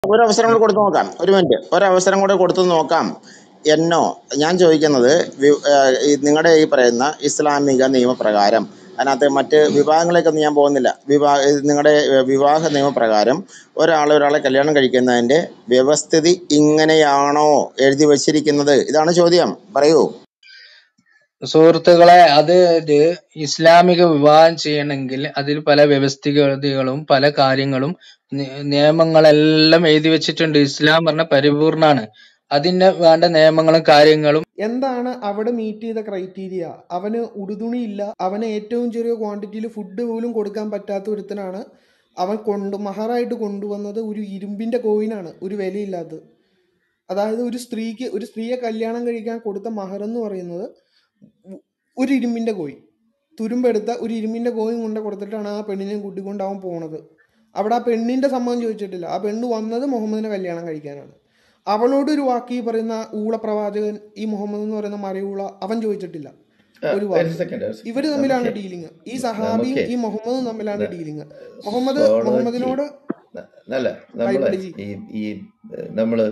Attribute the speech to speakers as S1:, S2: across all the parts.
S1: ഒരു അവസരം കൂടെ കൊടുത്തു നോക്കാം ഒരു മിനിറ്റ് ഒരവസരം കൂടെ കൊടുത്തു നോക്കാം എന്നോ ഞാൻ ചോദിക്കുന്നത് നിങ്ങളുടെ ഈ പറയുന്ന ഇസ്ലാമിക നിയമപ്രകാരം അതിനകത്ത് മറ്റ് വിവാഹങ്ങളിലേക്കൊന്നും ഞാൻ പോകുന്നില്ല വിവാഹ നിങ്ങളുടെ വിവാഹ നിയമപ്രകാരം ഒരാൾ ഒരാളെ കല്യാണം കഴിക്കുന്നതിൻ്റെ വ്യവസ്ഥിതി ഇങ്ങനെയാണോ എഴുതി വച്ചിരിക്കുന്നത് ഇതാണ് ചോദ്യം പറയൂ
S2: സുഹൃത്തുക്കളെ അത് ഇത് ഇസ്ലാമിക വിവാഹം ചെയ്യണമെങ്കിൽ അതിൽ പല വ്യവസ്ഥിതികളും പല കാര്യങ്ങളും നി- നിയമങ്ങളെല്ലാം എഴുതി വെച്ചിട്ടുണ്ട് ഇസ്ലാം പറഞ്ഞ പരിപൂർണാണ് അതിന് വേണ്ട നിയമങ്ങളും കാര്യങ്ങളും
S3: എന്താണ് അവിടെ മീറ്റ് ചെയ്ത ക്രൈറ്റീരിയ അവന് ഉടുതുണി ഇല്ല അവന് ഏറ്റവും ചെറിയ ക്വാണ്ടിറ്റിയിൽ ഫുഡ് പോലും കൊടുക്കാൻ പറ്റാത്ത ഒരുത്തനാണ് അവൻ കൊണ്ട് മഹറായിട്ട് കൊണ്ടുവന്നത് ഒരു ഇരുമ്പിന്റെ കോയിനാണ് ഒരു വിലയില്ലാത്തത് അതായത് ഒരു സ്ത്രീക്ക് ഒരു സ്ത്രീയെ കല്യാണം കഴിക്കാൻ കൊടുത്ത മഹർ എന്ന് പറയുന്നത് ഉ- ഒരു ഇരുമ്പിന്റെ കോയിൻ തുരുമ്പെടുത്ത ഒരു ഇരുമ്പിന്റെ കോയിൻ കൊണ്ട് കൊടുത്തിട്ടാണ് ആ പെണ്ണിനെ കൂട്ടിക്കൊണ്ട് അവൻ പോണത് അവിടെ ആ പെണ്ണിന്റെ സമ്മതം ചോദിച്ചിട്ടില്ല ആ പെണ്ണ് വന്നത് മുഹമ്മദിനെ കല്യാണം കഴിക്കാനാണ് അവളോട് ഒരു വാക്ക് ഈ പറയുന്ന ഊള പ്രവാചകൻ ഈ മുഹമ്മദ് എന്ന് പറയുന്ന മരയൂള അവൻ ചോദിച്ചിട്ടില്ല ഒരു
S4: ഒരു
S3: വാക്ക്
S4: സെക്കൻഡ്
S3: ഇവര് തമ്മിലാണ്
S4: നമുക്ക്
S3: ഡീലിങ് ഈ സഹാബിയും
S4: നമുക്ക്
S3: ഈ മുഹമ്മദും തമ്മിലാണ് ഡീലിങ് മുഹമ്മദ്
S4: ഫോളോ
S3: മുഹമ്മദിനോട്
S4: അല്ല നമ്മള്
S3: ബൈബിള് ജി
S4: ഈ ഈ നമ്മള്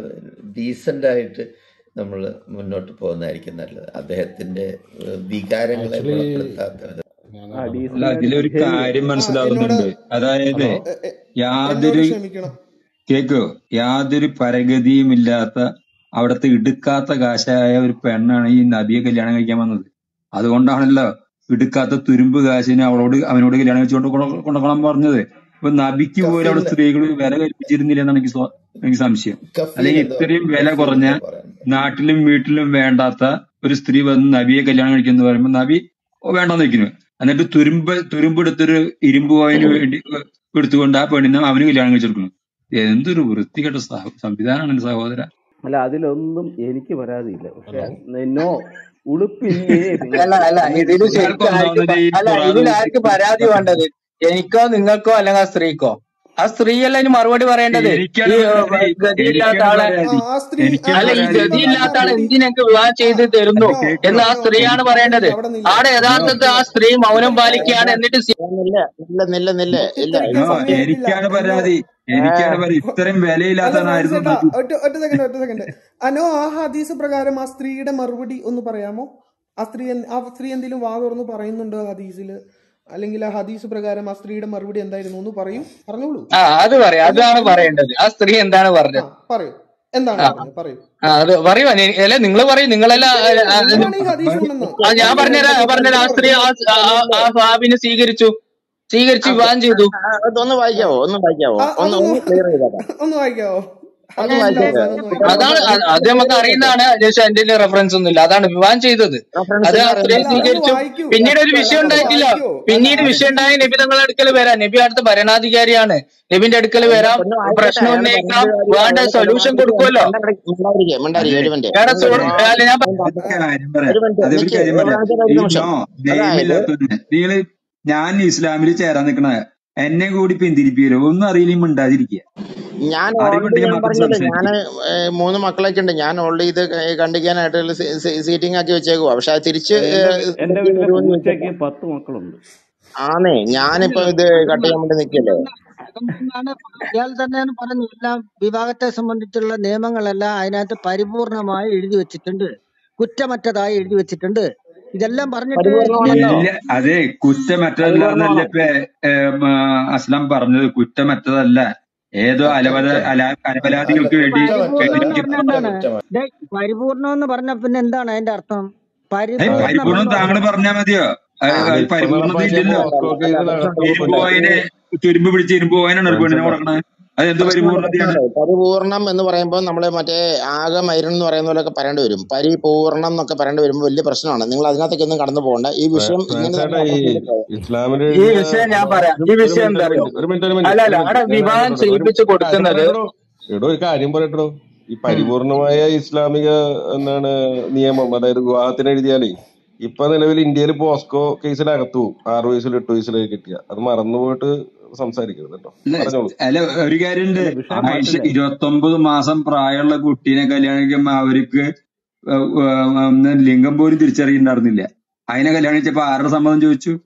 S4: ഡീസന്റ് ആയിട്ട് നമ്മൾ മുന്നോട്ട് പോകുന്നതായിരിക്കും നല്ലത് അദ്ദേഹത്തിന്റെ ഏഹ്, വികാരങ്ങളെ
S5: ആക്ച്വലി
S4: വ്രണപ്പെടുത്താത്ത വിധം
S6: ആ
S7: അല്ല
S6: ഡീസന്റ് ആയിട്ട്
S7: അതിലൊരു
S6: ബിഹേവ്
S7: കാര്യം
S6: ചെയ്യണം
S3: ആ എന്നോട്
S7: മനസ്സിലാവുന്നുണ്ട് അതായത്
S5: ഹലോ
S3: എ- എ- എന്നോട്
S7: യാതൊരു
S3: ക്ഷമിക്കണം
S7: കേക്കോ യാതൊരു പരഗതിയും ഇല്ലാത്ത അവിടുത്തെ ഇടുക്കാത്ത കാശായ ഒരു പെണ്ണാണ് ഈ നബിയെ കല്യാണം കഴിക്കാൻ വന്നത് അതുകൊണ്ടാണല്ലോ ഇടുക്കാത്ത തുരുമ്പ് കാശിന് അവളോട് അവനോട് കല്യാണം കഴിച്ചുകൊണ്ട് കൊണ്ടുപോകണം പറഞ്ഞത് ഇപ്പൊ നബിക്ക് പോലും അവിടെ
S4: കഫീലിന്
S7: സ്ത്രീകൾ വില കൽപ്പിച്ചിരുന്നില്ല എന്നാണ് എനിക്ക് സ്വ- എനിക്ക് സംശയം
S4: കഫീൽ
S7: അല്ലെങ്കിൽ
S4: എന്തോ
S7: ഇത്രയും വില
S4: കഫീൽ
S7: കുറഞ്ഞ
S4: എന്തോ പറയുന്നത്
S7: നാട്ടിലും വീട്ടിലും വേണ്ടാത്ത ഒരു സ്ത്രീ വന്ന് നബിയെ കല്യാണം കഴിക്കുന്നു പറയുമ്പോൾ നബി വേണ്ടെന്ന് വെക്കുന്നു എന്നിട്ട് തുരുമ്പ് തുരുമ്പെടുത്തൊരു ഇരുമ്പ് പോയിന് വേണ്ടി എടുത്തുകൊണ്ട് ആ പെണ്ണിനെ അവന് കല്യാണം കഴിച്ചെടുക്കുന്നു എന്തൊരു വൃത്തികെട്ട സഹ- സംവിധാനമാണ് എന്റെ സഹോദര
S6: അല്ല അതിലൊന്നും എനിക്ക് പരാതിയില്ല പക്ഷെ
S5: ഹലോ
S6: നോ ഉളുപ്പില്ലേ
S2: അല്ല അല്ല
S6: നിങ്ങൾക്ക്
S2: ഇതില്
S6: നിങ്ങൾക്ക്
S7: നിങ്ങൾക്ക്
S2: ശരിക്കും ആർക്ക്
S7: ഒന്നാമത്
S2: പ-
S7: ഈ
S2: അല്ല
S7: ഖുറാൻ
S2: ഇതിൽ ആർക്ക് പരാതി വേണ്ടത് എനിക്കോ നിങ്ങൾക്കോ അല്ലെങ്കിൽ ആ സ്ത്രീക്കോ ആ സ്ത്രീയല്ല ഇതിന് മറുപടി പറയേണ്ടത് ഈ
S7: എനിക്കാണ്
S2: ഏഹ്,
S7: പരാതി
S2: ഗതിയില്ലാത്ത
S7: എനിക്കാണ്
S2: ആളെ
S3: ആ
S7: പരാതി
S3: ആ സ്ത്രീ ആ
S7: എനിക്കാണ്
S2: അല്ല ഈ
S3: ആ സ്ത്രീ
S7: പരാതി
S2: ഗതിയില്ലാത്ത
S3: പറഞ്ഞ
S2: ആളെ
S3: റെഡി
S2: എന്തിനൊക്കെ വിവാഹം
S3: ആ
S2: ചെയ്ത് തരുന്നു
S3: അനോ
S7: കേക്കോ
S2: എന്ന് ആ
S3: അനോ
S2: സ്ത്രീയാണ്
S3: അവിടെ
S2: പറയേണ്ടത്
S3: നില്ല അവിടെ നില്ല
S2: ആടെ
S3: അവിടെ
S2: യഥാർത്ഥത്തിൽ ആ
S3: നില്ല
S2: സ്ത്രീ മൗനം
S3: അവിടെ
S2: പാലിക്കുകയാണ് എന്നിട്ട് സി-
S1: നില്ല നില്ല നില്ല നില്ല ഇല്ല
S3: പൊട്ടിത്തെറിക്കാൻ
S7: നോ
S3: സമയമില്ല
S7: എനിക്കാണ്
S3: അനോ
S7: പരാതി
S1: ഏ,
S7: എനിക്കാണ് പരാതി ഇത്രയും
S3: അല്ല
S7: വിലയില്ലാത്തവനായിരുന്നു
S3: മാനസേട്ടാ
S7: നബി
S3: ഒറ്റ ഒറ്റ സെക്കൻഡ് ഒറ്റ സെക്കൻഡ് അനോ ആ ഹദീസ് പ്രകാരം ആ സ്ത്രീയുടെ മറുപടി ഒന്ന് പറയാമോ ആ സ്ത്രീ എന്ത്- ആ സ്ത്രീ എന്തെങ്കിലും വാ തുറന്ന് പറയുന്നുണ്ടോ ഹദീസിൽ അല്ലെങ്കിൽ ആ ഹദീസ് പ്രകാരം ആ സ്ത്രീയുടെ മറുപടി എന്തായിരുന്നു ഒന്ന് പറയും പറഞ്ഞോളൂ
S2: ആ അത് പറയാം
S3: ഒന്ന്
S2: അതാണ്
S3: ഒന്ന്
S2: പറയേണ്ടത് ആ സ്ത്രീ എന്താണ്
S3: ആ
S2: പറഞ്ഞത്
S3: പറയൂ എന്താണ്
S2: ആ
S3: പറഞ്ഞത് പറയൂ
S2: ആ അത് പറയൂ അല്ല നിങ്ങൾ പറയും നിങ്ങളെല്ലാം ആ,
S3: നിങ്ങള്
S2: ആ,
S3: നിങ്ങളാണ് ഈ ഹദീസ് കൊണ്ടുവന്നത്
S2: ആ, ഞാൻ
S3: നിങ്ങൾ
S2: പറഞ്ഞുതരാം ഞാൻ പറഞ്ഞുതരാം ആ സ്ത്രീ ആ ആ ആ സാബിനെ സ്വീകരിച്ചു സ്വീകരിച്ച്
S1: ആ,
S2: വിവാഹം ചെയ്തു
S1: ആ, അതൊന്ന് വായിക്കാവോ ഒന്ന് വായിക്കാവോ
S3: ആ
S1: ഒന്ന്
S3: അതൊന്ന്
S1: ഒന്ന് ക്ലിയർ ചെയ്തേക്കാം
S3: ഒന്ന് വായിക്കാവോ
S1: ഒന്ന്
S3: ഹദീസിന്റെ
S1: വായിച്ചേക്ക്
S3: അവസാനം ഒന്ന് വായിക്കാവോ
S2: അതാണ് അത് അത് നമുക്ക് അറിയുന്നതാണ് പക്ഷെ എന്റെ റെഫറൻസ് ഒന്നുമില്ല അതാണ് വിവാഹം ചെയ്തത്
S1: റഫറൻസ്
S2: അത്
S1: ഇല്ല
S2: ആ സ്ത്രീ
S3: അല്ല അതൊന്ന്
S2: സ്വീകരിച്ചു
S3: വായിക്കൂ
S2: പിന്നീട് ഒരു
S3: അല്ല
S2: വിഷയം
S3: അതൊന്ന്
S2: ഉണ്ടായിട്ടില്ല
S3: വായിക്കോ അല്ല
S2: പിന്നീട്
S3: അത്
S2: വിഷയം ഉണ്ടായി
S3: ശരിക്കും
S2: നബി തങ്ങളുടെ അടുക്കൽ വരാം നബി അടുത്ത ഭരണാധികാരിയാണ് നബിന്റെ അടുക്കൽ
S1: എന്റെ
S2: വരാം
S1: പൊന്ന് വായിക്കട്ടെ
S2: പ്രശ്നം
S1: അയാൾ
S2: ഉന്നയിക്കാം
S1: ഭരണാധികാരി
S2: വേണ്ട
S1: അയാളെ
S2: സൊല്യൂഷൻ
S1: കൊലപാതകത്തിൽ
S2: കൊടുക്കുമല്ലോ
S1: മിണ്ടാതിരിക്കുക മിണ്ടാതിരിക്കുക
S7: അതെ
S1: ഒരു മിനിറ്റ്
S2: വേറെ
S1: നിങ്ങൾ
S2: സുഹൃത്ത്
S7: അതെ
S2: അല്ല ഞാൻ
S1: ഒരുപാട്
S7: ഒരു കാര്യം പറയാം
S1: ഒരു മിനിറ്റ്
S7: അത് ഒരു
S1: നിക്ക്
S7: കാര്യം പറയാം
S1: എബ്രഹാം ഒരു
S7: ഈ
S1: നിമിഷം
S7: നോ
S1: അതായത്
S7: നിയമില്ലാത്തവന് നിങ്ങള് ഞാൻ ഇസ്ലാമിൽ ചേരാൻ നിക്കണ എന്നെ കൂടി പിന്തിരിപ്പിക്കലോ ഒന്നും അറിയില്ലെങ്കിൽ മിണ്ടാതിരിക്കുക
S1: ഞാൻ ഓൾറെഡി
S7: അറിവുണ്ടെങ്കിൽ
S1: ഞാൻ
S7: മാത്രം
S1: പറഞ്ഞില്ലേ ഞാൻ
S7: സംസാരിക്കുക
S1: മൂന്ന് മക്കളൊക്കെ ഉണ്ട് ഞാൻ ഓൾറെഡി ഇത് ക- കണ്ടിക്കാനായിട്ട് സീറ്റിംഗ് ആക്കി വെച്ചേക്കുവാ പക്ഷെ അത് തിരിച്ച്
S6: എന്റെ
S1: ഏഹ്,
S6: വീ- എന്റെ
S1: സെലക്ട്
S6: വീട്ടിലെ
S1: വരുമെന്ന് ചോദിച്ചപ്പോ
S6: പൂച്ചയ്ക്ക് പത്ത് മക്കളുണ്ട്
S1: ആന്നേ ഞാനിപ്പോ ഇത് കട്ട് ചെയ്യാൻ വേണ്ടി നിൽക്കല്ലേ
S8: അതുകൊണ്ടാണ് ഇയാൾ തന്നെയാണ് പറഞ്ഞു എല്ലാം വിവാഹത്തെ സംബന്ധിച്ചുള്ള നിയമങ്ങളെല്ലാം അതിനകത്ത് പരിപൂർണമായി എഴുതി വെച്ചിട്ടുണ്ട് കുറ്റമറ്റതായി എഴുതി വെച്ചിട്ടുണ്ട് ഇതെല്ലാം പറഞ്ഞിട്ട്
S1: പരിപൂർണമാണല്ലോ
S7: ഇല്ല അതെ കുറ്റമറ്റതല്ല എന്നല്ല
S1: പരിപൂർണമാണോ
S7: ഇപ്പൊ ഏം, ആ, അസ്ലം പറഞ്ഞത് കുറ്റമറ്റതല്ല ഏതോ
S4: കുറ്റം
S7: അലവല
S4: കുറ്റം
S7: അല
S4: അല്ല
S7: അലപരാധികൾക്ക് വേണ്ടി
S4: കുറ്റമറ്റതല്ല
S8: പരിപൂർണം എന്ന്
S7: എഴുതിയിരിക്കുന്ന
S8: പറഞ്ഞ
S4: കുറ്റം
S8: എന്താണ്
S4: കുറ്റമാണ്
S8: ദേ, പരിപൂർണം എന്ന് പറഞ്ഞ പിന്നെ എന്താണ് അതിന്റെ അർത്ഥം
S7: ഏയ്
S8: പരിപൂർണം
S7: പരിപൂർണം
S8: എന്ന്
S7: താങ്കൾ
S8: പറഞ്ഞ
S7: പറഞ്ഞാൽ മതിയോ
S1: ആ
S7: അത്
S5: അല്ല
S7: അത്
S5: ഇപ്പൊ
S7: പരിപൂർണത
S5: നടപ്പാക്കിയ
S7: ഇല്ലല്ലോ
S5: പോസ്കോ
S1: അല്ല
S5: കേസ്
S1: പ്രശ്നം
S5: നടക്കുമ്പോ
S7: ഇരുമ്പ്
S5: പിന്നെ
S7: പോയിനെ തുരുമ്പ് പിടിച്ച് ഇരുമ്പ് പോയിനാണ് ഒരു പെണ്ണിനെ
S5: മനസ്സിലായി
S7: കൊടുക്കണത് അത് എന്ത്
S1: പ്രശ്നമുണ്ട്
S7: പരിപൂർണതയാണ്
S1: പ്രശ്നമുണ്ട് പരിപൂർണം എന്ന് പറയുമ്പോൾ നമ്മൾ മറ്റേ ആകെ മൈരൻ എന്ന് പറയുന്ന പോലെയൊക്കെ പറയേണ്ടി വരും പരിപൂർണം എന്നൊക്കെ പറയേണ്ടി വരുമ്പോൾ വലിയ പ്രശ്നമാണ് നിങ്ങൾ അതിനകത്തേക്ക് ഒന്നും കടന്നു പോകണ്ട ഈ വിഷയം ഇങ്ങനെ തന്നെ
S5: ഫ്രാൻസേട്ടാ ഈ
S1: അഡ്രസ് ചെയ്ത് പോകാം
S5: ഇസ്ലാമിൽ
S2: ഈ
S5: എഴുതിയ
S2: വിഷയം ഞാൻ
S5: ഹലോ
S2: പറയാം
S5: ഒരു
S2: ഈ
S5: ഒരു
S2: വിഷയം
S5: മിനിറ്റ്
S2: എന്താ
S5: ഒരു
S2: അറിയോ
S5: മിനിറ്റ് ഒരു മിനിറ്റ് ഒരു
S2: അല്ല
S5: മിനിറ്റ്
S2: അല്ല
S5: ഒരു
S2: അവിടെ
S5: മിനിറ്റ് ഞാൻ
S2: വിവാഹം
S5: ആദ്യം പറയട്ടെ ഒരു
S2: ചെയ്യിപ്പിച്ച്
S5: ഒരു കാര്യം
S2: കൊടുക്കുന്നത്
S5: പറയട്ടോ എടോ ഒരു കാര്യം പറയട്ടോ ഈ
S2: ഉം.
S5: പരിപൂർണമായ ഇസ്ലാമിക എന്താണ് നിയമം അതായത് വിവാഹത്തിന് എഴുതിയാലേ ഇപ്പൊ നിലവിൽ ഇന്ത്യയിൽ പോസ്കോ കേസിലകത്തു ആറ് വയസ്സിൽ എട്ട് വയസ്സിലേക്ക് കിട്ടിയ അത് മറന്നുപോയിട്ട് സംസാരിക്കരുത് കേട്ടോ
S7: അല്ല
S5: പറഞ്ഞോളൂ
S7: അല്ല ഒരു കാര്യണ്ട്
S6: അല്ല വിഷയം
S7: ആയിഷ
S6: മാറ്റല്ലേ
S7: ഇരുപത്തൊമ്പത് മാസം പ്രായമുള്ള കുട്ടീനെ കല്യാണം കഴിക്കുമ്പോ അവർക്ക് ഏഹ് ഏഹ് ലിംഗം പോലും തിരിച്ചറിയുന്നുണ്ടായിരുന്നില്ല അതിനെ കല്യാണം കഴിച്ചപ്പോ ആരുടെ സമ്മതം ചോദിച്ചു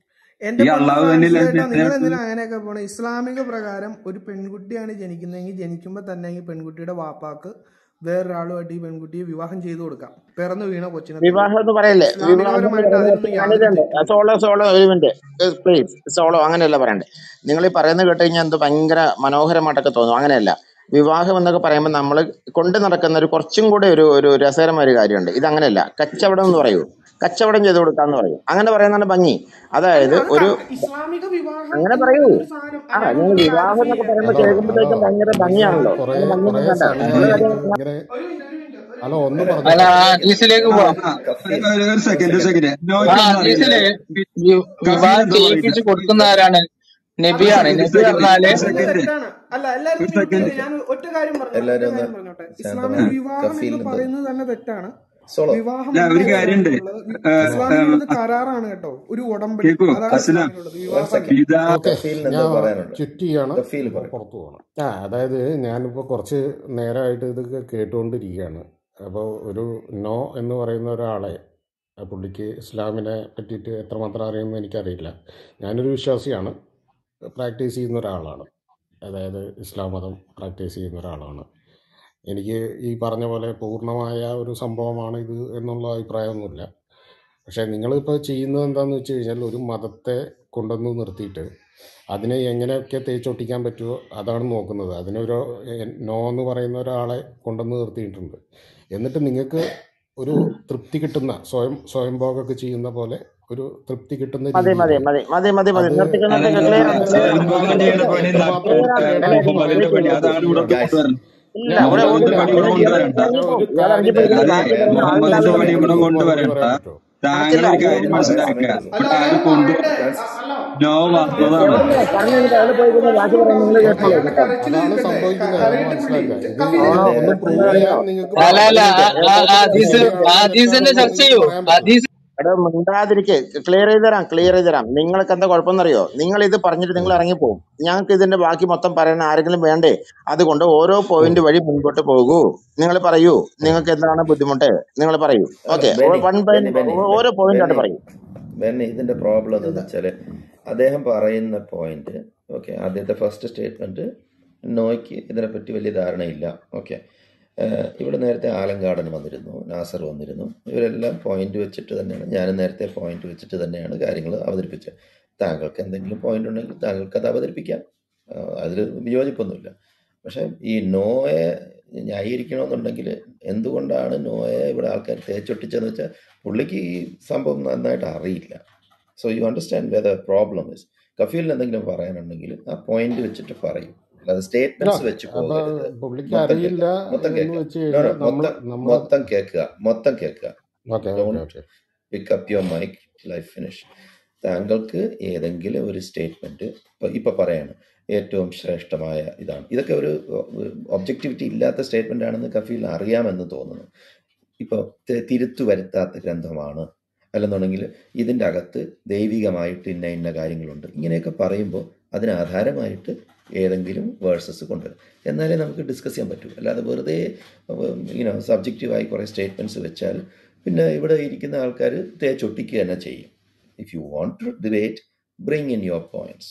S3: എന്റെ
S7: ഈ
S3: പൊന്നു
S7: അള്ളാഹു തന്നെയല്ലേ
S3: ഫ്രാൻസിസ് ഏട്ടാ നിങ്ങൾ
S7: അതിനെ
S3: എന്തിനാ അങ്ങനെയൊക്കെ പോണേ ഇസ്ലാമിക പ്രകാരം ഒരു പെൺകുട്ടിയാണ് ജനിക്കുന്നതെങ്കിൽ ജനിക്കുമ്പോൾ തന്നെ ഈ പെൺകുട്ടിയുടെ വാപ്പാക്ക് വേറൊരാളുമായിട്ട് ഈ പെൺകുട്ടിയെ വിവാഹം ചെയ്തു കൊടുക്കാം പിറന്നു വീണ കൊച്ചിനെ തന്നെ
S1: വിവാഹം എന്ന് പറയല്ലേ വിവാഹം എന്ന്
S3: ഇസ്ലാമികപരമായിട്ട്
S1: പറയുന്നത്
S3: അതിനൊന്നും യാതൊരു
S1: ഞാനിതുണ്ട്
S3: തെറ്റുമില്ല
S1: സോളോ സോളോ ഒരു മിനിറ്റ് പ്ലീസ് സോളോ അങ്ങനെയല്ല പറയണ്ടേ നിങ്ങൾ ഈ പറയുന്നത് കേട്ട് കഴിഞ്ഞാൽ എന്തോ ഭയങ്കര മനോഹരമായിട്ടൊക്കെ തോന്നും അങ്ങനെയല്ല വിവാഹം എന്നൊക്കെ പറയുമ്പോൾ നമ്മൾ കൊണ്ട് നടക്കുന്ന ഒരു കുറച്ചും കൂടെ ഒരു ഒരു രസകരമായ ഒരു കാര്യമുണ്ട് ഇത് അങ്ങനെയല്ല കച്ചവടം എന്ന് പറയൂ കച്ചവടം ചെയ്ത് കൊടുക്കാന്ന് പറയും അങ്ങനെ പറയുന്നതാണ് ഭംഗി
S3: അല്ല
S1: അതായത്
S3: അത്
S1: ഒരു
S3: ക- ഇസ്ലാമിക വിവാഹം
S1: അങ്ങനെ
S3: എന്ന്
S1: പറയൂ
S3: പറയുന്ന ഒരു സാധനം
S1: ആ
S3: അതാണ്
S1: നിങ്ങൾ
S3: ഒരു കാര്യം
S1: വിവാഹം എന്നൊക്കെ
S3: ചെയ്യേ
S1: പറയുമ്പോൾ
S9: ഹലോ ഹലോ
S1: കേൾക്കുമ്പോഴത്തേക്കും ഭയങ്കര
S9: നിങ്ങൾ
S1: ഭംഗിയാണല്ലോ
S9: കുറേ
S1: അങ്ങനെ ഭംഗിയൊന്നും
S9: കുറേ
S1: വേണ്ട
S9: സമയമായി
S1: ഉള്ള കാര്യം
S9: ഇങ്ങനെ
S3: ഒരു മിനിറ്റ് ഒരു മിനിറ്റ് ഒരു
S9: ഹലോ ഒന്ന്
S3: മിനിറ്റ്
S2: അല്ല
S9: പറഞ്ഞോട്ടെ
S2: ആ ഹദീസിലേക്ക്
S7: ആ
S2: പോവാം
S7: ആ
S4: കഫീൽ
S7: ഒരു
S4: ഒരു
S7: സെക്കൻഡ് ഒരു
S4: സെക്കൻഡ്
S7: സെക്കൻഡ്
S2: ആ
S7: നോയ്ക്കൊന്നും അറിയില്ല
S2: ഹദീസില് വി- വി-
S7: കഫീൽ
S2: വിവാഹം
S7: എന്താ പറയുന്നത്
S2: ചെയ്യിപ്പിച്ച് കൊടുക്കുന്ന ആരാണ്
S3: അത്
S7: ഒരു
S2: നബിയാണ്
S7: സെക്കൻഡ്
S2: നബി
S7: സെക്കൻഡ്
S2: പറഞ്ഞാല്
S7: ഒരു
S3: അത്
S7: സെക്കൻഡ്
S3: തെറ്റാണ് അല്ല എല്ലാവരും
S7: ഒരു
S3: മ്യൂട്ട്
S7: സെക്കൻഡ്
S3: ചെയ്ത് ഞാൻ ഒറ്റ കാര്യം പറഞ്ഞോട്ടെ ഒറ്റ
S4: എല്ലാവരും ഒന്ന്
S3: കാര്യം പറഞ്ഞോട്ടെ ഇസ്ലാമിക
S4: ശാന്തമായി
S3: വിവാഹം
S4: കഫീൽ
S3: എന്ന്
S4: എന്തോ
S3: പറയുന്നത് തന്നെ തെറ്റാണ്
S4: സോളോ
S3: വിവാഹം
S7: അല്ല
S3: അല്ല
S7: ഒരു കാര്യണ്ട്
S3: ഇസ്ലാമിലുള്ളത് വി- ഇസ്ലാമിലുള്ളത് കരാറാണ് കേട്ടോ ഒരു ഉടമ്പടി
S7: കേക്കോ
S3: അതാണ്
S7: അസ്ലാം
S3: ഇസ്ലാമിലുള്ളത്
S4: വൺ
S3: വിവാഹമല്ല
S4: സെക്കൻഡ്
S7: ഇതാ
S9: ഓക്കെ
S4: കഫീലിന് എന്തോ
S9: ഞാൻ
S4: പറയാനുണ്ട്
S9: ചുറ്റി ചെയ്യാണ്
S4: കഫീൽ
S9: അപ്പോൾ
S4: പറയും
S9: പുറത്തു പോകണം ആ അതായത് ഞാനിപ്പോൾ കുറച്ച് നേരമായിട്ട് ഇത് കേട്ടുകൊണ്ടിരിക്കുകയാണ് അപ്പോൾ ഒരു നോ എന്ന് പറയുന്ന ഒരാളെ ആ പുള്ളിക്ക് ഇസ്ലാമിനെ പറ്റിയിട്ട് എത്രമാത്രം അറിയുമെന്ന് എനിക്കറിയില്ല ഞാനൊരു വിശ്വാസിയാണ് പ്രാക്ടീസ് ചെയ്യുന്ന ഒരാളാണ് അതായത് ഇസ്ലാം മതം പ്രാക്ടീസ് ചെയ്യുന്ന ഒരാളാണ് എനിക്ക് ഈ പറഞ്ഞ പോലെ പൂർണ്ണമായ ഒരു സംഭവമാണ് ഇത് എന്നുള്ള അഭിപ്രായമൊന്നുമില്ല പക്ഷേ നിങ്ങളിപ്പോൾ ചെയ്യുന്നത് എന്താണെന്ന് വെച്ച് കഴിഞ്ഞാൽ ഒരു മതത്തെ കൊണ്ടുവന്ന് നിർത്തിയിട്ട് അതിനെ എങ്ങനെയൊക്കെ തേച്ചൊട്ടിക്കാൻ പറ്റുമോ അതാണ് നോക്കുന്നത് അതിനൊരു എ- നോ എന്ന് പറയുന്ന ഒരാളെ കൊണ്ടുവന്ന് നിർത്തിയിട്ടുണ്ട് എന്നിട്ട് നിങ്ങൾക്ക് ഒരു തൃപ്തി കിട്ടുന്ന സ്വയം സ്വയംഭോഗമൊക്കെ ചെയ്യുന്ന പോലെ ഒരു തൃപ്തി കിട്ടുന്ന
S1: മതി മതി
S9: രീതിയിൽ
S1: മതി മതി മതി മതി
S9: അത്
S1: നിർത്തിക്കോ
S7: അല്ല
S1: നിർത്തിക്കോ
S7: അല്ല
S1: ക്ലിയർ
S7: അല്ല
S1: ആണ് ക്ലിയർ ആണ്
S7: സ്വയംഭോഗം
S1: ക്ലിയർ
S7: ചെയ്യണ
S1: ആണ്
S7: പണി
S1: ക്ലിയർ ആണ്
S7: മുഹമ്മദിന്റെ പണി
S1: എല്ലാവരും
S7: അതാണ് ഇവിടെ
S4: ഗൈസ്
S7: കൊണ്ടുവരണം
S1: ഇല്ല
S9: ഞാൻ
S1: ഇവിടെ
S9: ഒരു
S1: ഒരു
S7: മുഹമ്മദിന്റെ പണി
S1: നിങ്ങൾ
S7: ഇവിടെ
S9: കാര്യം
S1: ഇയാൾ
S7: കൊണ്ടുവരണ്ട
S9: ഞാൻ ഒരു
S1: ഇയാൾ
S9: കാര്യം
S1: ഇറങ്ങിപ്പോയി
S9: ചോദിക്കട്ടെ
S1: ബാക്കി
S7: അതെ
S1: പറയുന്ന
S7: മുഹമ്മദിന്റെ
S1: ആളുണ്ടാവില്ല
S7: പണി
S9: എനിക്ക്
S7: ഇവിടെ
S9: എനിക്ക് മറുപടി
S7: കൊണ്ടുവരണ്ട
S9: പറയാൻ പറ്റുമോ
S1: നടക്കില്ല
S7: താങ്കളൊരു
S1: ഇത്
S7: കാര്യം
S1: ഒന്നും
S4: പറയാൻ
S7: മനസ്സിലാക്കുക
S4: സമയം
S3: അല്ല
S7: ഇവിടെ ആര്
S3: അയാൾ
S7: കൊണ്ടു
S3: പറയട്ടെ
S4: ഫ്രാൻസിസ്
S3: അ- അല്ല
S7: നോ വന്നതാണ്
S1: എവിടെ പറഞ്ഞു കഴിഞ്ഞിട്ട് അയാൾ പോയി കഴിഞ്ഞാൽ ബാക്കി പറയുന്നത് നിങ്ങൾ
S9: ഓക്കെ
S1: കേട്ടോളൂ
S3: അയാളുടെ
S1: കേട്ടോ
S3: കരച്ചിൽ
S9: അതാണ്
S3: തീർക്കട്ടെ ക-
S9: സംഭവിക്കുന്നത് അത്
S3: കരയട്ടെ പുള്ളി
S9: മനസ്സിലാക്കുക ഇത്
S3: കഫീൽ
S1: ഓണോ
S9: ഒന്ന്
S1: ഒന്ന്
S9: പ്രൂവ്
S1: പറയാമോ
S9: ചെയ്യാൻ നിങ്ങൾക്ക്
S2: അല്ല
S1: ഒരു
S2: അല്ല
S1: മിനിറ്റ്
S2: ആ- ആ- ആ ഹദീസ്
S9: ശരിയാണോ
S2: ആ ഹദീസിന്റെ
S9: തെറ്റാണോ
S2: ചർച്ച
S9: നിങ്ങൾക്ക്
S2: ചെയ്യൂ
S9: പറയാൻ പറ്റുമോ
S2: ഹദീസ്
S1: എടോ മിണ്ടാതിരിക്കെ ക്ലിയർ ചെയ്ത് തരാം ക്ലിയർ ചെയ്ത് തരാം നിങ്ങൾക്ക് എന്താ കുഴപ്പമെന്നറിയോ നിങ്ങൾ ഇത് പറഞ്ഞിട്ട് നിങ്ങൾ
S9: ഉം.
S1: ഇറങ്ങിപ്പോകും ഞങ്ങൾക്ക് ഇതിന്റെ ബാക്കി മൊത്തം പറയാൻ ആരെങ്കിലും വേണ്ടേ അതുകൊണ്ട് ഓരോ പോയിന്റ്
S9: ഉം.
S1: വഴി മുൻപോട്ട് പോകൂ നിങ്ങൾ പറയൂ നിങ്ങൾക്ക് എന്താണ് ബുദ്ധിമുട്ട് നിങ്ങൾ പറയൂ
S4: അല്ല
S1: okay
S4: Benny
S1: one
S4: Benny
S1: point
S4: Benny
S1: ഓരോ
S4: ബെ-
S1: പോയിന്റ് ആയിട്ട്
S4: ബെന്നി
S1: പറയൂ
S4: ബെന്നി ഇതിന്റെ പ്രോബ്ലം
S3: ഇല്ല
S4: എന്താണെന്ന് വെച്ചാല് അദ്ദേഹം പറയുന്ന പോയിന്റ് ഓക്കെ ആദ്യത്തെ ഫസ്റ്റ് സ്റ്റേറ്റ്മെന്റ് നോയ്ക്ക് ഇതിനെപ്പറ്റി വലിയ ധാരണയില്ല ഓക്കെ ഇവിടെ നേരത്തെ ആലങ്കാടൻ വന്നിരുന്നു നാസർ വന്നിരുന്നു ഇവരെല്ലാം പോയിന്റ് വെച്ചിട്ട് തന്നെയാണ് ഞാൻ നേരത്തെ പോയിന്റ് വെച്ചിട്ട് തന്നെയാണ് കാര്യങ്ങൾ അവതരിപ്പിച്ചത് താങ്കൾക്ക് എന്തെങ്കിലും പോയിന്റ് ഉണ്ടെങ്കിൽ താങ്കൾക്ക് അത് അവതരിപ്പിക്കാം അതിൽ വിയോജിപ്പൊന്നുമില്ല പക്ഷേ ഈ നോയെ ന്യായീകരിക്കണമെന്നുണ്ടെങ്കിൽ എന്തുകൊണ്ടാണ് നോയെ ഇവിടെ ആൾക്കാർ തേച്ചൊട്ടിച്ചതെന്ന് വെച്ചാൽ പുള്ളിക്ക് ഈ സംഭവം നന്നായിട്ട് അറിയില്ല so you understand whether problem is കഫീലിന് എന്തെങ്കിലും പറയാനുണ്ടെങ്കിൽ ആ പോയിന്റ് വെച്ചിട്ട് പറയും അല്ലാതെ
S9: ഇല്ല
S4: സ്റ്റേറ്റ്മെന്റ്സ് വെച്ച്
S9: അപ്പൊ
S4: പോകരുത്
S9: പുള്ളിക്ക്
S4: മൊത്തം
S9: അറിയില്ല
S4: കേൾക്കുക മൊത്തം
S9: എന്ന്
S4: കേൾക്കുക
S9: വെച്ച്
S4: നോ
S9: കഴിഞ്ഞാൽ
S4: നോ
S9: നമ്മൾ
S4: മൊത്തം
S9: നമ്മൾ
S4: മൊത്തം കേൾക്കുക മൊത്തം കേൾക്കുക
S9: okay okay
S4: don't
S9: okay
S4: pick up your mic life finish താങ്കൾക്ക് ഏതെങ്കിലും ഒരു സ്റ്റേറ്റ്മെന്റ് ഇപ്പൊ ഇപ്പൊ പറയാണ് ഏറ്റവും ശ്രേഷ്ഠമായ ഇതാണ് ഇതൊക്കെ ഒരു ഒബ്ജക്ടിവിറ്റി ഇല്ലാത്ത സ്റ്റേറ്റ്മെന്റ് ആണെന്ന് കഫീൽ അറിയാമെന്ന് തോന്നുന്നു ഇപ്പോൾ തിരുത്തു വരുത്താത്ത ഗ്രന്ഥമാണ് അല്ലെന്നുണ്ടെങ്കിൽ ഇതിൻ്റെ അകത്ത് ദൈവികമായിട്ട് ഇന്ന ഇന്ന കാര്യങ്ങളുണ്ട് ഇങ്ങനെയൊക്കെ പറയുമ്പോൾ അതിന് ആധാരമായിട്ട് ഏതെങ്കിലും വേഴ്സസ് കൊണ്ടുവരും എന്നാലേ നമുക്ക് ഡിസ്കസ് ചെയ്യാൻ പറ്റൂ അല്ലാതെ വെറുതെ ഇങ്ങനെ സബ്ജക്റ്റീവായി കുറേ സ്റ്റേറ്റ്മെൻറ്റ്സ് വെച്ചാൽ പിന്നെ ഇവിടെ ഇരിക്കുന്ന ആൾക്കാർ തേച്ചൊട്ടിക്കുക തന്നെ ചെയ്യും if you want to debate bring in your points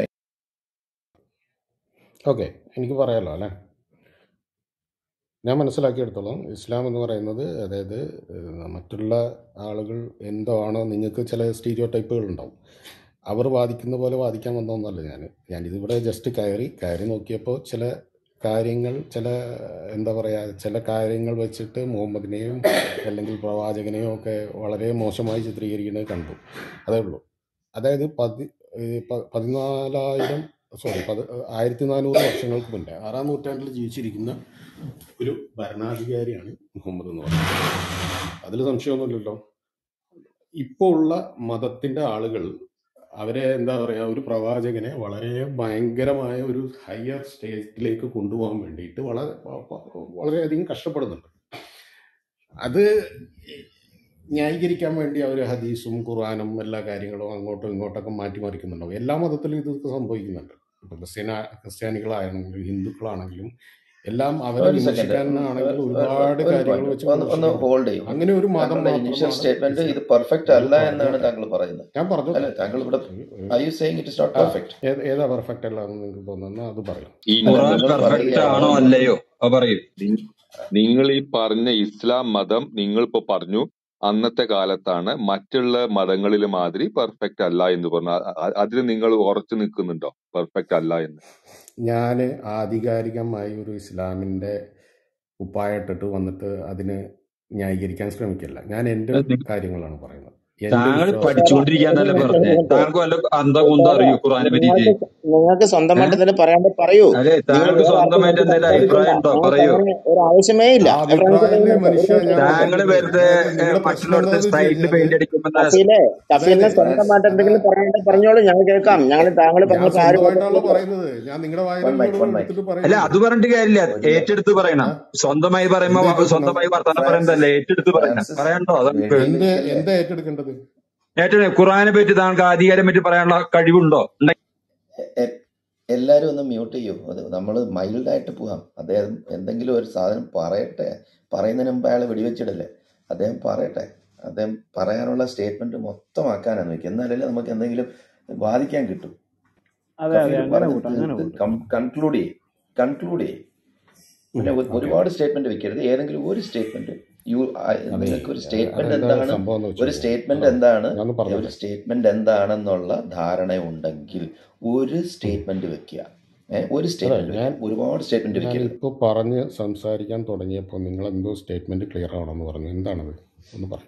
S9: okay എനിക്ക് പറയാലോ അല്ലേ ഞാൻ മനസ്സിലാക്കിയെടുത്തോളം ഇസ്ലാം എന്ന് പറയുന്നത് അതായത് ഏഹ്, മറ്റുള്ള ആളുകൾ എന്താണോ നിങ്ങൾക്ക് ചില സ്റ്റീരിയോ ടൈപ്പുകൾ ഉണ്ടാവും അവർ വാദിക്കുന്ന പോലെ വാദിക്കാൻ വന്നതൊന്നല്ല ഞാൻ ഞാനിതിവിടെ ജസ്റ്റ് കയറി കയറി നോക്കിയപ്പോൾ ചില കാര്യങ്ങൾ ചില എന്താ പറയുക ചില കാര്യങ്ങൾ വെച്ചിട്ട് മുഹമ്മദിനെയും അല്ലെങ്കിൽ പ്രവാചകനെയും ഒക്കെ വളരെ മോശമായി ചിത്രീകരിക്കുന്നത് കണ്ടു അതേ ഉള്ളൂ അതായത് പതി ഏഹ് പ- പതിനാലായിരം സോറി പത് ആയിരത്തി നാനൂറ് വർഷങ്ങൾക്ക് മുന്നേ ആറാം നൂറ്റാണ്ടിൽ ജീവിച്ചിരിക്കുന്ന ഒരു ഭരണാധികാരിയാണ് മുഹമ്മദ് എന്ന് പറയുന്നത് അതിൽ സംശയമൊന്നുമില്ലല്ലോ ഇപ്പോൾ ഉള്ള മതത്തിൻ്റെ ആളുകൾ അവരെ എന്താ പറയുക ഒരു പ്രവാചകനെ വളരെ ഭയങ്കരമായ ഒരു ഹയർ സ്റ്റേറ്റിലേക്ക് കൊണ്ടുപോകാൻ വേണ്ടിയിട്ട് വളരെ വളരെയധികം കഷ്ടപ്പെടുന്നുണ്ട് അത് ന്യായീകരിക്കാൻ വേണ്ടി അവർ ഹദീസും ഖുർആാനും എല്ലാ കാര്യങ്ങളും അങ്ങോട്ടും ഇങ്ങോട്ടൊക്കെ മാറ്റിമറിക്കുന്നുണ്ടാവും എല്ലാ മതത്തിലും ഇതൊക്കെ സംഭവിക്കുന്നുണ്ട് ഇപ്പോൾ ക്രിസ്ത്യാന ക്രിസ്ത്യാനികളാണെങ്കിലും ഹിന്ദുക്കളാണെങ്കിലും എല്ലാം അവരെ
S4: ഒരു സെക്കൻഡ്
S9: വിമർശിക്കാനാണെങ്കിൽ
S4: ഒരു
S9: ഒരുപാട് കാര്യങ്ങൾ
S4: പോയിന്റ്
S9: വെച്ച്
S4: ഒന്ന് ഒന്ന്
S9: വിമർശിക്കാം
S4: ഹോൾഡ് ചെയ്യും
S9: അങ്ങനെ ഒരു മതം
S4: താങ്കളുടെ ഇനിഷ്യൽ
S9: മാത്രമാണ്
S4: സ്റ്റേറ്റ്മെന്റ് ഇത്
S9: ഇസ്ലാം
S4: പെർഫെക്റ്റ്
S9: അത്
S4: അല്ല എന്നാണ്
S9: പറഞ്ഞോട്ടെ
S4: താങ്കൾ പറയുന്നത്
S9: ഞാൻ
S4: അല്ല
S9: പറഞ്ഞോട്ടെ
S4: താങ്കൾ ഇവിടെ
S9: ഒരു- ഒരു-
S4: I you saying it is not
S9: a
S4: perfect
S9: ഏത് ഏതാ പെർഫെക്റ്റ് അല്ല എന്ന് നിങ്ങൾക്ക് തോന്നുന്നത് അത് പറയും
S7: ഈ
S4: അല്ല
S7: ഖുറാൻ
S4: നിങ്ങൾ
S7: പെർഫെക്റ്റ് ആണോ
S4: പറയുകയാണ്
S7: അല്ലയോ അത് പറയൂ
S10: നി- നിങ്ങൾ ഈ പറഞ്ഞ ഇസ്ലാം മതം നിങ്ങൾ ഇപ്പൊ പറഞ്ഞു അന്നത്തെ കാലത്താണ് മറ്റുള്ള മതങ്ങളിലെ മാതിരി പെർഫെക്റ്റ് അല്ല എന്ന് പറഞ്ഞു അ- അ- അതിൽ നിങ്ങൾ ഉറച്ചു നിൽക്കുന്നുണ്ടോ പെർഫെക്റ്റ് അല്ല എന്ന്
S9: ഞാൻ ആധികാരികമായി ഒരു ഇസ്ലാമിൻ്റെ കുപ്പായിട്ടിട്ട് വന്നിട്ട് അതിന് ന്യായീകരിക്കാൻ ശ്രമിക്കില്ല ഞാൻ എൻ്റെ
S7: അത് നി-
S9: കാര്യങ്ങളാണ് പറയുന്നത് എൻ്റെ
S7: താങ്കൾ
S9: വിശ്വാസം
S1: ഒരു
S7: പഠിച്ചുകൊണ്ടിരിക്കാന്നല്ലേ
S1: മിനിറ്റ്
S7: പറഞ്ഞേ
S1: ഒരു മിനിറ്റ്
S7: താങ്കൾക്ക് വല്ല അന്തോ കുന്തോ
S1: സാറേ
S7: അറിയോ ഖുറാനെ പറ്റിയിട്ട്
S1: നിങ്ങൾക്ക് നിങ്ങൾക്ക് സ്വന്തമായിട്ട്
S7: ഏഹ്
S1: എന്തെങ്കിലും പറയാണ്ട് പറയൂ
S7: അതെ
S1: നിങ്ങൾ
S7: താങ്കൾക്ക്
S1: വേറെ ആർക്കും
S7: സ്വന്തമായിട്ട്
S1: വേണ്ടി
S7: എന്തെങ്കിലും
S1: സംസാരിക്കണ്ട
S7: അഭിപ്രായം ഉണ്ടോ
S1: ഞങ്ങൾക്ക്
S7: പറയൂ
S1: അങ്ങനെ ഒരു ആവശ്യമേ ഇല്ല
S9: ആ
S1: എബ്രാഹിം
S9: അഭിപ്രായമല്ലേ
S1: ഒരു
S9: മനുഷ്യ
S1: മിനിറ്റ്
S9: ഞാൻ
S7: താങ്കൾ
S9: പറഞ്ഞത്
S7: വെറുതെ
S9: അതായത്
S7: ഏഹ്,
S9: നിങ്ങളുടെ പ്രശ്നം
S7: മറ്റുള്ളവരുടെ
S9: എന്താണെന്ന് വെച്ച്
S7: സൈഡിൽ
S9: കഴിഞ്ഞാൽ
S7: പെയിന്റ് അടിക്കുമ്പോൾ
S1: കഫീലെ കഫീലിന്
S9: അതായത്
S1: സ്വന്തമായിട്ട്
S9: അതാ
S1: എന്തെങ്കിലും പറയാണ്ട് പറഞ്ഞോളൂ ഞങ്ങൾ കേൾക്കാം ഞങ്ങൾ താങ്കൾ
S9: ഞാൻ
S1: പറഞ്ഞിട്ട് ആരും
S9: സ്വന്തമായിട്ടാണല്ലോ പറയുന്നത് ഞാൻ നിങ്ങളുടെ
S4: വൺ
S9: വായനയിൽ
S4: മൈക്ക് വൺ മൈക്ക്
S9: എടുത്തിട്ട്
S7: അല്ല
S9: പറയുന്നത്
S7: അത് പറഞ്ഞിട്ട് കാര്യമില്ല
S4: ഒരു മിനിറ്റ്
S7: ഏറ്റെടുത്ത് പറയണം
S9: ആ
S7: സ്വന്തമായി
S9: എന്ത്
S7: പറയുമ്പോ
S9: ഏറ്റെടുക്കണം
S7: സ്വന്തമായി വർത്തമാനം
S4: ഫ്രാൻസിസ്
S7: പറയുന്നതല്ല ഏറ്റെടുത്ത് പറയണം
S4: ഫ്രാൻസിസ്
S7: പറയണ്ടോ അതാണ്
S4: വെടി
S9: എന്ത്
S4: വെക്കല്ലേ
S9: എന്താ ഏറ്റെടുക്കേണ്ടത്
S7: ഏറ്റവും ഖുറാനെ പറ്റി താങ്കൾക്ക് ആധികാരം പറ്റി പറയാനുള്ള കഴിവുണ്ടോ ഉണ്ടെങ്കിൽ
S4: എ- എ- എല്ലാരും ഒന്ന് മ്യൂട്ട് ചെയ്യൂ അത് നമ്മൾ മൈൽഡായിട്ട് പോവാം അദ്ദേഹം എന്തെങ്കിലും ഒരു സാധനം പറയട്ടെ പറയുന്നതിന് മുമ്പ് അയാൾ വെടിവെച്ചിടല്ലേ അദ്ദേഹം പറയട്ടെ അദ്ദേഹം പറയാനുള്ള സ്റ്റേറ്റ്മെന്റ് മൊത്തമാക്കാനാണ് നോക്കി എന്നാലല്ലേ നമുക്ക് എന്തെങ്കിലും വാദിക്കാൻ കിട്ടും
S6: അതെ അതെ
S4: കഫീൽ
S6: അങ്ങനെ
S4: പറഞ്ഞ്
S6: കൂട്ടും അങ്ങനെ
S4: തീർത്ത്
S6: കൂട്ടും
S4: കൺക്ലൂഡ് ചെയ്യും കൺക്ലൂഡ് ചെയ്യും പിന്നെ ഒരു-
S9: ഓക്കെ
S4: ഒരുപാട് സ്റ്റേറ്റ്മെന്റ് വെക്കരുത് ഏതെങ്കിലും ഒരു സ്റ്റേറ്റ്മെന്റ് യു
S9: അതെ
S4: നിങ്ങൾക്ക് ഒരു
S9: അ-
S4: സ്റ്റേറ്റ്മെന്റ്
S9: അതെന്താ
S4: എന്താണ്
S9: സംഭവം എന്ന് വെച്ച്
S4: ഒരു
S9: കഴിഞ്ഞാൽ
S4: സ്റ്റേറ്റ്മെന്റ്
S9: ഹലോ
S4: എന്താണ്
S9: ഞാനൊന്ന്
S4: ഒരു
S9: പറഞ്ഞോട്ടെ
S4: സ്റ്റേറ്റ്മെന്റ് എന്താണെന്നുള്ള ധാരണ ഉണ്ടെങ്കിൽ ഒരു
S9: ഉം.
S4: സ്റ്റേറ്റ്മെന്റ് വെക്കുക ഏ, ഒരു
S9: അതെ
S4: സ്റ്റേറ്റ്മെന്റ്
S9: ഞാൻ
S4: വെക്കുക ഒരുപാട് സ്റ്റേറ്റ്മെന്റ്
S9: ഞാൻ
S4: വെക്കരുത്
S9: ഇപ്പോൾ പറഞ്ഞ് സംസാരിക്കാൻ തുടങ്ങിയപ്പോൾ നിങ്ങൾ എന്തോ സ്റ്റേറ്റ്മെന്റ് ക്ലിയർ ആവണമെന്ന് പറഞ്ഞു എന്താണത് ഒന്ന് പറ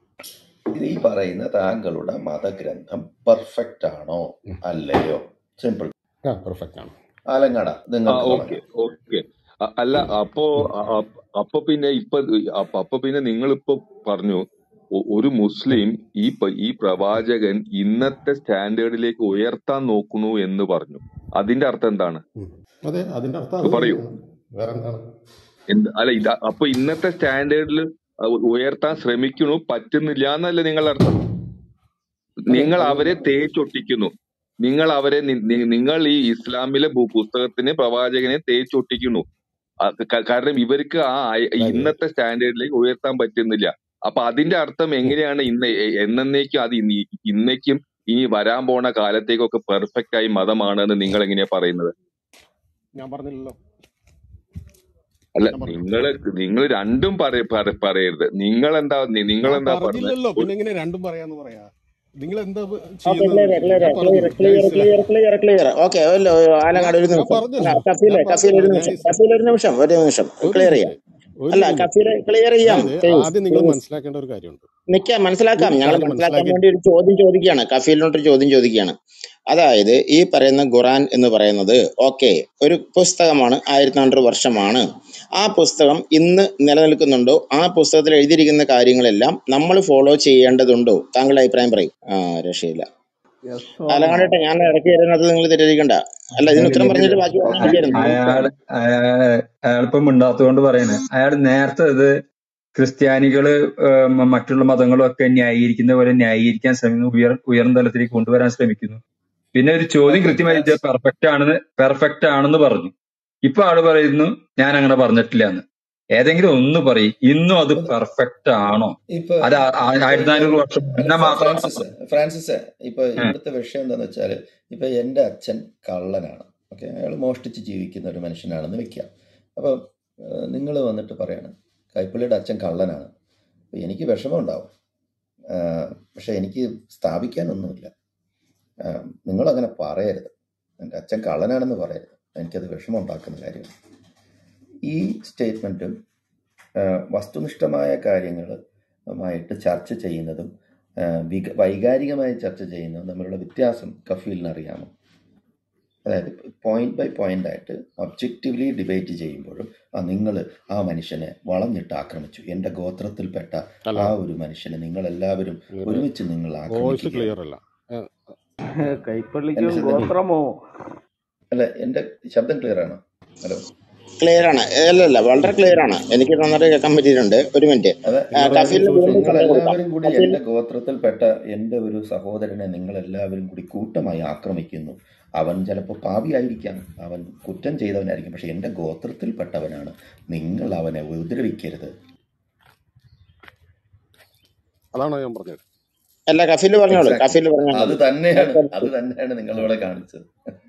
S4: ഇത് ഈ പറയുന്ന താങ്കളുടെ മതഗ്രന്ഥം പെർഫെക്റ്റ് ആണോ
S9: ഉം.
S4: അല്ലയോ സിമ്പിൾ
S9: ആ പെർഫെക്റ്റ് ആണ്
S4: ആലങ്ങട
S10: ആ
S4: നിങ്ങൾക്ക്
S10: ഓക്കെ
S4: തുടങ്ങാം
S10: ഓക്കെ അല്ല അപ്പോ അ- അ- അപ്പൊ പിന്നെ ഇപ്പൊ അപ്പൊ അപ്പൊ പിന്നെ നിങ്ങൾ ഇപ്പൊ പറഞ്ഞു ഒ- ഒരു മുസ്ലിം ഈ പ- ഈ പ്രവാചകൻ ഇന്നത്തെ സ്റ്റാൻഡേർഡിലേക്ക് ഉയർത്താൻ നോക്കുന്നു എന്ന് പറഞ്ഞു അതിന്റെ അർത്ഥം എന്താണ്
S9: ഉം. അതെ അതിന്റെ അർത്ഥം അത്
S10: പറയൂ
S9: തന്നെയാണ് വേറെ എന്താണ്
S10: എന്ത് അല്ല ഇത് അപ്പൊ ഇന്നത്തെ സ്റ്റാൻഡേർഡിൽ ഉയർത്താൻ ശ്രമിക്കണു പറ്റുന്നില്ല എന്നല്ലേ നിങ്ങളുടെ അർത്ഥം
S9: അതെ
S10: നിങ്ങൾ
S9: അത്
S10: അവരെ തേച്ചൊട്ടിക്കുന്നു നിങ്ങൾ അവരെ നി- നി- നിങ്ങൾ ഈ ഇസ്ലാമിലെ ഭൂ- പുസ്തകത്തിന് പ്രവാചകനെ തേച്ചൊട്ടിക്കുന്നു അത് ക- കാരണം ഇവർക്ക് ആ അയ-
S9: അതായത്
S10: ഇന്നത്തെ സ്റ്റാൻഡേർഡിലേക്ക് ഉയർത്താൻ പറ്റുന്നില്ല അപ്പൊ അതിന്റെ അർത്ഥം
S9: ഉം.
S10: എങ്ങനെയാണ് ഇന്ന് എ- എന്നേക്കും അത് ഇനി- ഇന്നേക്കും ഈ വരാൻ പോണ കാലത്തേക്കൊക്കെ പെർഫെക്റ്റ് ആയി മതമാണെന്ന് നിങ്ങൾ എങ്ങനെയാ പറയുന്നത്
S9: ഞാൻ പറഞ്ഞില്ലല്ലോ
S10: അല്ല
S9: ഞാൻ പറഞ്ഞു
S10: നിങ്ങള് നിങ്ങൾ രണ്ടും പറ- പറ- പറയരുത് നിങ്ങൾ എന്താ നിങ്ങൾ
S9: ഞാൻ
S10: എന്താ പറഞ്ഞത്
S9: പറഞ്ഞില്ലല്ലോ പിന്നെ എങ്ങനെ രണ്ടും പറയാന്ന് പറയാ നിങ്ങൾ എന്താ
S1: ഓക്കെ
S9: ചെയ്യുന്നത്
S1: ക്ലിയർ ക്ലിയർ
S9: ഞാൻ പറഞ്ഞു
S1: ക്ലിയർ
S9: ഞാൻ
S1: clear
S9: Islam
S1: clear clear clear okay Alangad ഒരു
S9: ഞാൻ
S1: നിമിഷം അല്ല
S9: പറഞ്ഞല്ലോ
S1: കഫീലെ
S9: ഞാൻ
S1: കഫീൽ ഒരു
S9: പറഞ്ഞല്ലോ ഞാൻ
S1: നിമിഷം
S9: ഇസ്ലാം
S1: കഫീൽ ഒരു നിമിഷം ഒരു നിമിഷം
S9: ഒരു
S1: ക്ലിയർ ചെയ്യാം
S9: മിനിറ്റ് ഒരു
S1: അല്ല
S9: മിനിറ്റ്
S1: കഫീലെ ക്ലിയർ ചെയ്യാം
S9: അതായത്
S1: പ്ലീസ്
S9: ആദ്യം നിങ്ങൾ
S1: പ്ലീസ്
S9: മനസ്സിലാക്കേണ്ട ഒരു കാര്യമുണ്ട്
S1: നിൽക്കാം മനസ്സിലാക്കാം
S9: ഒരു
S1: ഞങ്ങൾ
S9: കാര്യം
S1: മനസ്സിലാക്കാൻ
S9: മനസ്സിലാക്കി
S1: വേണ്ടി ഒരു ചോദ്യം ചോദിക്കുകയാണ് കഫീലിനോട്ടൊരു ചോദ്യം ചോദിക്കുകയാണ് അതായത് ഈ പറയുന്ന ഖുറാൻ എന്ന് പറയുന്നത് ഓക്കെ ഒരു പുസ്തകമാണ് ആയിരത്തി നാനൂറ് വർഷമാണ് ആ പുസ്തകം ഇന്ന് നിലനിൽക്കുന്നുണ്ടോ ആ പുസ്തകത്തിൽ എഴുതിയിരിക്കുന്ന കാര്യങ്ങളെല്ലാം നമ്മൾ ഫോളോ ചെയ്യേണ്ടതുണ്ടോ താങ്കളുടെ അഭിപ്രായം പറയും ആ രക്ഷയില്ല
S6: യെസ് ഓർ നോ
S1: അലങ്ങാട്ടെ ഞാൻ ഇടയ്ക്ക് വരുന്നത് നിങ്ങൾ തെറ്റിദ്ധരിക്കണ്ട അല്ല ഇതിന് ഉത്തരം പറഞ്ഞിട്ട് ബാക്കി പറഞ്ഞിരിക്കുന്നു
S7: അയാൾ അയാളിപ്പം മിണ്ടാത്തതുകൊണ്ട് പറയണേ അയാൾ നേരത്തെ ഇത് ക്രിസ്ത്യാനികള് ഏഹ് മ- മറ്റുള്ള മതങ്ങളും ഒക്കെ ന്യായീകരിക്കുന്ന പോലെ ന്യായീകരിക്കാൻ ശ്രമിക്കുന്നു ഉയർ ഉയർന്ന തലത്തിലേക്ക് കൊണ്ടുവരാൻ ശ്രമിക്കുന്നു പിന്നെ ഒരു ചോദ്യം
S4: ഓക്കെ
S7: കൃത്യമായി
S4: ഫ്രാൻസ്
S7: പെർഫെക്റ്റ് ആണെന്ന് പെർഫെക്റ്റ് ആണെന്ന് പറഞ്ഞു ഇപ്പൊ ആള് പറയുന്നു ഞാൻ അങ്ങനെ പറഞ്ഞിട്ടില്ല എന്ന് ഏതെങ്കിലും ഒന്ന് പറയും ഇന്നും അത്
S4: ഒന്ന്
S7: പെർഫെക്റ്റ് ആണോ
S4: ഇപ്പൊ
S7: അത് ആ- ആ-
S4: ഇപ്പൊ
S7: ആയിരത്തി
S4: ഞാൻ
S7: നാനൂറ് വർഷം
S4: അല്ല
S7: മുന്നേ
S4: ഫ്ര-
S7: മാത്രമാണ്
S4: ഫ്രാൻസിസ് ഫ്രാൻസിസ് ഇപ്പൊ
S7: ഏഹ്.
S4: ഇവിടുത്തെ വിഷയം എന്താന്ന് വെച്ചാൽ ഇപ്പൊ എൻ്റെ അച്ഛൻ കള്ളനാണ് ഓക്കെ അയാൾ മോഷ്ടിച്ച് ജീവിക്കുന്ന ഒരു മനുഷ്യനാണെന്ന് വെക്കാം അപ്പോൾ നിങ്ങൾ വന്നിട്ട് പറയാണ് കൈപ്പള്ളിയുടെ അച്ഛൻ കള്ളനാണ് അപ്പൊ എനിക്ക് വിഷമം ഉണ്ടാവും ആഹ് പക്ഷെ എനിക്ക് സ്ഥാപിക്കാനൊന്നുമില്ല ആഹ് നിങ്ങളങ്ങനെ പറയരുത് എൻ്റെ അച്ഛൻ കള്ളനാണെന്ന് പറയരുത് എനിക്കത് വിഷമം ഉണ്ടാക്കുന്ന കാര്യമാണ് ഈ സ്റ്റേറ്റ്മെൻറ്റും വസ്തുനിഷ്ഠമായ കാര്യങ്ങളുമായിട്ട് ചർച്ച ചെയ്യുന്നതും ആഹ് വിക- വൈകാരികമായി ചർച്ച ചെയ്യുന്നതും തമ്മിലുള്ള വ്യത്യാസം കഫീലിന് അറിയാമോ അതായത് പോയിന്റ് ബൈ പോയിന്റ് ആയിട്ട് ഒബ്ജക്റ്റീവ്ലി ഡിബേറ്റ് ചെയ്യുമ്പോഴും ആ നിങ്ങൾ ആ മനുഷ്യനെ വളഞ്ഞിട്ട് ആക്രമിച്ചു എൻ്റെ ഗോത്രത്തിൽപ്പെട്ട
S9: അല്ല
S4: ആ ഒരു മനുഷ്യനെ നിങ്ങൾ എല്ലാവരും
S9: നിങ്ങളുടെ
S4: ഒരുമിച്ച് നിങ്ങൾ
S9: വോയിസ്
S4: ആക്രമിക്കുകയാണ്
S9: ക്ലിയർ അല്ല ഏ,
S4: എൻ്റെ
S6: കൈപ്പള്ളിക്കും
S4: ശബ്ദം
S6: ഗോത്രമോ
S4: അല്ല എൻ്റെ ശബ്ദം ക്ലിയർ ആണോ ഹലോ
S1: ക്ലിയർ ആണ് അല്ലല്ല വളരെ ക്ലിയർ ആണ് എനിക്ക് നന്നായിട്ട് കേൾക്കാൻ പറ്റിയിട്ടുണ്ട് ഒരു മിനിറ്റ്
S4: അതെ
S1: ആ,
S9: നിങ്ങളുടെ
S1: കഫീലിന്
S9: ചോദിച്ചു
S1: വീണ്ടും
S4: നിങ്ങൾ
S1: സമയം കൊടുക്കാം
S4: എല്ലാവരും കൂടി
S1: കഫീൽ
S4: എൻ്റെ ഗോത്രത്തിൽപ്പെട്ട എൻ്റെ ഒരു സഹോദരനെ നിങ്ങൾ എല്ലാവരും കൂടി കൂട്ടമായി ആക്രമിക്കുന്നു അവൻ ചിലപ്പോൾ പാപിയായിരിക്കാം അവൻ കുറ്റം ചെയ്തവനായിരിക്കും പക്ഷെ എൻ്റെ ഗോത്രത്തിൽപ്പെട്ടവനാണ് നിങ്ങൾ അവനെ ഉപദ്രവിക്കരുത്
S9: അതാണ് ഞാൻ പറഞ്ഞത്
S1: അല്ല കഫീൽ പറഞ്ഞോളൂ
S4: എക്സാക്ട്ലി
S1: കഫീൽ
S4: അത്
S1: പറഞ്ഞോളൂ
S4: തന്നെയാണ് അത് തന്നെയാണ് നിങ്ങളിവിടെ കാണിച്ചത്